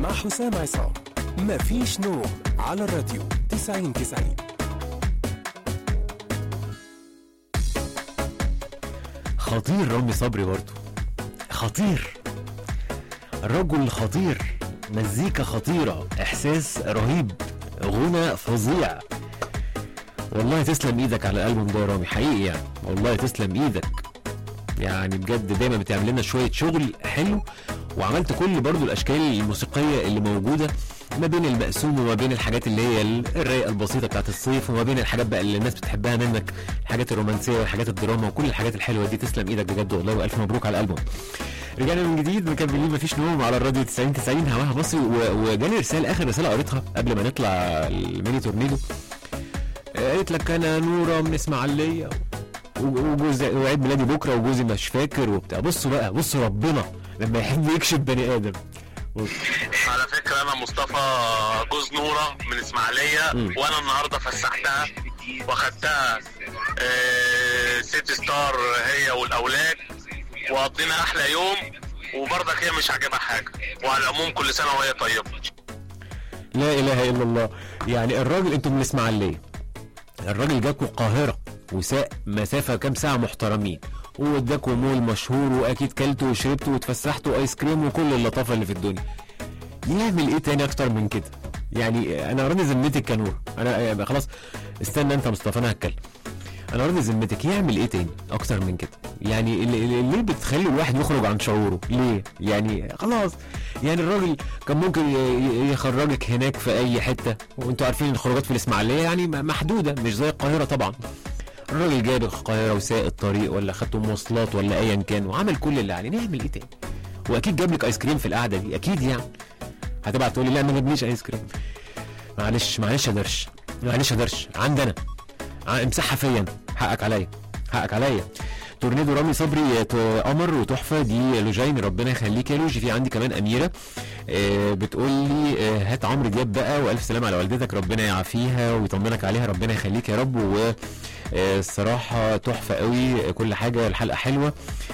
مع حسام عصام مفيش نوم على الراديو 90 90 خطير رامي صبري برضه خطير رجل خطير مزيكا خطيرة إحساس رهيب غنى فظيع والله تسلم ايدك على الالبوم ده يا رامي حقيقي يعني والله تسلم ايدك يعني بجد دايما بتعمل لنا شويه شغل حلو وعملت كل برضو الاشكال الموسيقيه اللي موجوده ما بين المقسوم وما بين الحاجات اللي هي ال- الرايقه البسيطه بتاعت الصيف وما بين الحاجات بقى اللي الناس بتحبها منك الحاجات الرومانسيه والحاجات الدراما وكل الحاجات الحلوه دي تسلم ايدك بجد والله والف مبروك على الالبوم رجعنا من جديد مكملين مفيش نوم على الراديو 90 90 هواها مصري و- وجالي رساله اخر رساله قريتها قبل ما نطلع الميني تورنيدو قالت لك انا نوره من اسماعيليه و- وجوزي وعيد ميلادي بكره وجوزي مش فاكر وبتاع بصوا بقى بصوا ربنا لما يحب يكشف بني ادم على فكرة أنا مصطفى جوز نورة من إسماعيلية مم. وأنا النهاردة فسحتها واخدتها آه، سيتي ستار هي والأولاد وقضينا أحلى يوم وبرضك هي مش عاجبها حاجة وعلى العموم كل سنة وهي طيبة لا اله الا الله يعني الراجل انتم من الاسماعيليه الراجل جاكوا القاهره وساق مسافه كام ساعه محترمين واداكوا مول مشهور واكيد كلتوا وشربتوا واتفسحتوا ايس كريم وكل اللطافه اللي في الدنيا يعمل ايه تاني اكتر من كده يعني انا راضي ذمتك يا نور انا يعني خلاص استنى انت يا مصطفى انا هتكلم انا راضي ذمتك يعمل ايه تاني اكتر من كده يعني ال- ال- ليه بتخلي الواحد يخرج عن شعوره ليه يعني خلاص يعني الراجل كان ممكن ي- ي- يخرجك هناك في اي حته وانتوا عارفين الخروجات في الاسماعيليه يعني م- محدوده مش زي القاهره طبعا الراجل جايب القاهره وساق الطريق ولا خدته مواصلات ولا ايا كان وعمل كل اللي عليه نعمل ايه تاني واكيد جاب لك ايس كريم في القعده دي اكيد يعني هتبعت تقول لي لا ما جابليش ايس كريم معلش معلش يا درش معلش يا درش عندنا ع- امسحها فيا حقك عليا حقك عليا تورنيدو رامي صبري ت- قمر وتحفه دي لوجين ربنا يخليك يا لوجي في عندي كمان اميره آه، بتقول لي آه، هات عمرو دياب بقى والف سلامه على والدتك ربنا يعافيها ويطمنك عليها ربنا يخليك يا رب و آه، الصراحه تحفه قوي كل حاجه الحلقه حلوه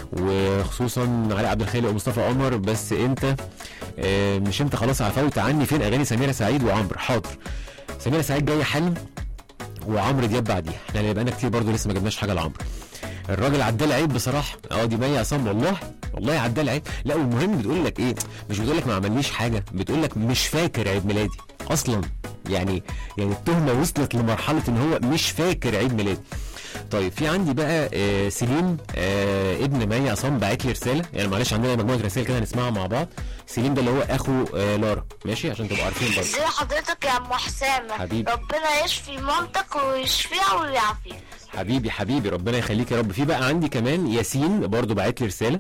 وخصوصا علي عبد الخالق ومصطفى قمر بس انت آه، مش انت خلاص عفوت عني فين اغاني سميره سعيد وعمرو حاضر سميره سعيد جايه حل وعمرو دياب بعديها احنا اللي بقالنا كتير برضو لسه ما جبناش حاجه لعمرو الراجل عدى العيب بصراحه اه دي مي عصام والله والله عدى العيب لا والمهم بتقول لك ايه مش بتقول لك ما عملنيش حاجه بتقول لك مش فاكر عيد ميلادي اصلا يعني يعني التهمه وصلت لمرحله ان هو مش فاكر عيد ميلادي طيب في عندي بقى آه سليم آه ابن مي عصام باعت لي رساله يعني معلش عندنا مجموعه رسائل كده هنسمعها مع بعض سليم ده اللي هو اخو آه لارا ماشي عشان تبقوا عارفين برضه ازي حضرتك يا ام حسام حبيبي. ربنا يشفي مامتك ويشفيها ويعافيها حبيبي حبيبي ربنا يخليك يا رب في بقى عندي كمان ياسين برضو بعت لي رساله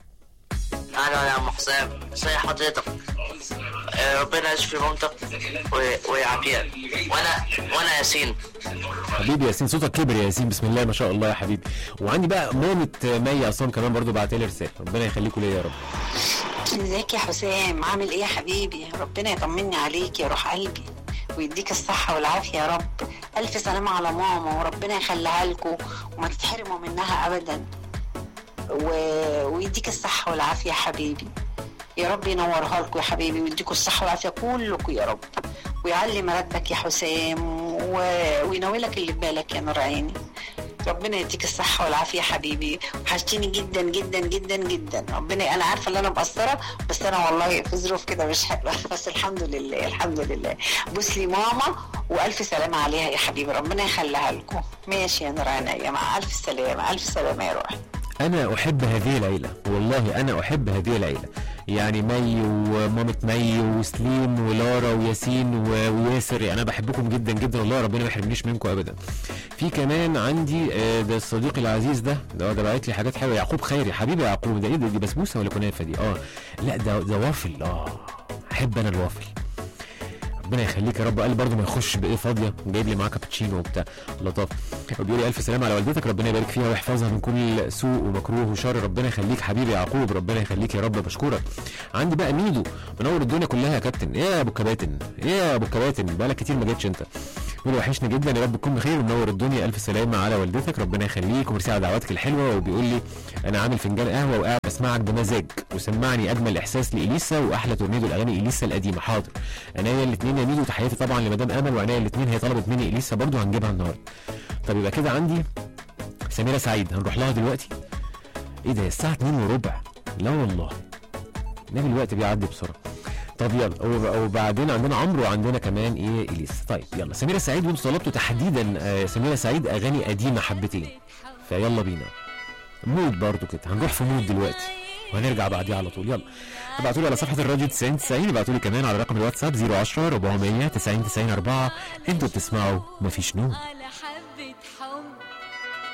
اهلا يا ام حسام ازي حضرتك آه، ربنا يشفي مامتك و- ويعافيها وانا وانا ياسين حبيبي ياسين صوتك كبر يا ياسين بسم الله ما شاء الله يا حبيبي وعندي بقى مامة مي عصام كمان برضو بعت لي رساله ربنا يخليكوا ليا يا رب ازيك يا حسام عامل ايه يا حبيبي ربنا يطمني عليك يا روح قلبي ويديك الصحة والعافية يا رب ألف سلامة على ماما وربنا يخليها لكم وما تتحرموا منها أبدا و... ويديك الصحة والعافية يا حبيبي يا رب ينورها لكم يا حبيبي ويديكوا الصحة والعافية كلكم يا رب ويعلي مرتبك يا حسام و... وينولك اللي في بالك يا نور عيني ربنا يديك الصحة والعافية يا حبيبي وحشتيني جدا جدا جدا جدا ربنا أنا عارفة إن أنا مقصرة بس أنا والله في ظروف كده مش حلوة بس الحمد لله الحمد لله بوس لي ماما وألف سلامة عليها يا حبيبي ربنا يخليها لكم ماشي يا نور عينيا مع ألف سلامة ألف سلامة يا روحي انا احب هذه العيله والله انا احب هذه العيله يعني مي ومامة مي وسليم ولارا وياسين و- وياسر يعني انا بحبكم جدا جدا والله ربنا ما يحرمنيش منكم ابدا في كمان عندي آه، ده صديقي العزيز ده ده ده بعت لي حاجات حلوه يعقوب خيري حبيبي يا يعقوب ده ايه ده دي بسبوسه ولا كنافه دي اه لا ده ده وافل اه احب انا الوافل ربنا يخليك يا رب قال برضه ما يخش بايه فاضيه جايب لي معاه كابتشينو وبتاع لطاف بيقول لي الف سلامه على والدتك ربنا يبارك فيها ويحفظها من كل سوء ومكروه وشر ربنا يخليك حبيبي يعقوب ربنا يخليك يا رب بشكرك عندي بقى ميدو منور الدنيا كلها يا كابتن ايه يا ابو كباتن ايه يا ابو كباتن بقالك كتير ما جيتش انت بيقول وحشنا جدا يا رب تكون بخير ومنور الدنيا الف سلامه على والدتك ربنا يخليك وميرسي على دعواتك الحلوه وبيقول لي انا عامل فنجان قهوه وقاعد بسمعك بمزاج وسمعني اجمل احساس لاليسا واحلى تورنيدو الاغاني اليسا القديمه حاضر عينيا الاثنين يا ميدو تحياتي طبعا لمدام امل وعينيا الاثنين هي طلبت مني اليسا برضو هنجيبها النهارده طب يبقى كده عندي سميره سعيد هنروح لها دلوقتي ايه ده الساعه 2 وربع لا والله نام الوقت بيعدي بسرعه طب يلا وب- وبعدين عندنا عمرو وعندنا كمان ايه اليس طيب يلا سميره سعيد وانتوا طلبتوا تحديدا آه، سميره سعيد اغاني قديمه حبتين فيلا بينا مود برضو كده هنروح في مود دلوقتي وهنرجع بعديها على طول يلا ابعتوا لي على صفحه الراديو 90 90 ابعتوا لي كمان على رقم الواتساب 010 400 90 90 4 انتوا بتسمعوا مفيش نوم على حد